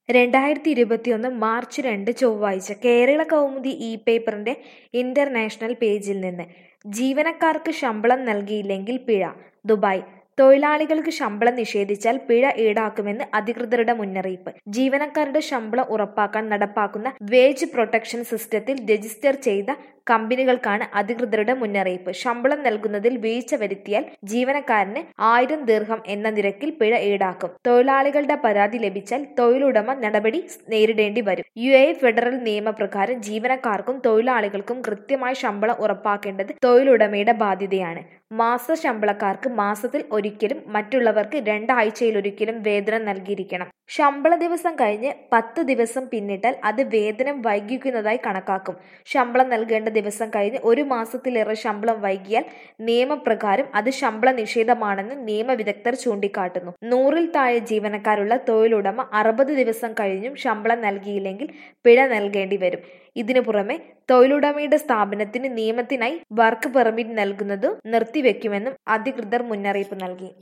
രണ്ടായിരത്തി ഇരുപത്തിയൊന്ന് മാർച്ച് രണ്ട് ചൊവ്വാഴ്ച കേരള കൗമുദി ഇ പേപ്പറിന്റെ ഇന്റർനാഷണൽ പേജിൽ നിന്ന് ജീവനക്കാർക്ക് ശമ്പളം നൽകിയില്ലെങ്കിൽ പിഴ ദുബായ് തൊഴിലാളികൾക്ക് ശമ്പളം നിഷേധിച്ചാൽ പിഴ ഈടാക്കുമെന്ന് അധികൃതരുടെ മുന്നറിയിപ്പ് ജീവനക്കാരുടെ ശമ്പളം ഉറപ്പാക്കാൻ നടപ്പാക്കുന്ന വേജ് പ്രൊട്ടക്ഷൻ സിസ്റ്റത്തിൽ രജിസ്റ്റർ ചെയ്ത കമ്പനികൾക്കാണ് അധികൃതരുടെ മുന്നറിയിപ്പ് ശമ്പളം നൽകുന്നതിൽ വീഴ്ച വരുത്തിയാൽ ജീവനക്കാരന് ആയിരം ദീർഘം എന്ന നിരക്കിൽ പിഴ ഈടാക്കും തൊഴിലാളികളുടെ പരാതി ലഭിച്ചാൽ തൊഴിലുടമ നടപടി നേരിടേണ്ടി വരും യു എ ഫെഡറൽ നിയമപ്രകാരം ജീവനക്കാർക്കും തൊഴിലാളികൾക്കും കൃത്യമായ ശമ്പളം ഉറപ്പാക്കേണ്ടത് തൊഴിലുടമയുടെ ബാധ്യതയാണ് മാസ ശമ്പളക്കാർക്ക് മാസത്തിൽ ഒരിക്കലും മറ്റുള്ളവർക്ക് രണ്ടാഴ്ചയിലൊരിക്കലും വേതനം നൽകിയിരിക്കണം ശമ്പള ദിവസം കഴിഞ്ഞ് പത്ത് ദിവസം പിന്നിട്ടാൽ അത് വേതനം വൈകിക്കുന്നതായി കണക്കാക്കും ശമ്പളം നൽകേണ്ട ദിവസം കഴിഞ്ഞ് ഒരു മാസത്തിലേറെ ശമ്പളം വൈകിയാൽ നിയമപ്രകാരം അത് ശമ്പള നിഷേധമാണെന്ന് നിയമവിദഗ്ധർ ചൂണ്ടിക്കാട്ടുന്നു നൂറിൽ താഴെ ജീവനക്കാരുള്ള തൊഴിലുടമ അറുപത് ദിവസം കഴിഞ്ഞും ശമ്പളം നൽകിയില്ലെങ്കിൽ പിഴ നൽകേണ്ടി വരും ഇതിനു പുറമെ തൊഴിലുടമയുടെ സ്ഥാപനത്തിന് നിയമത്തിനായി വർക്ക് പെർമിറ്റ് നൽകുന്നത് നിർത്തിവെക്കുമെന്നും അധികൃതർ മുന്നറിയിപ്പ് നൽകി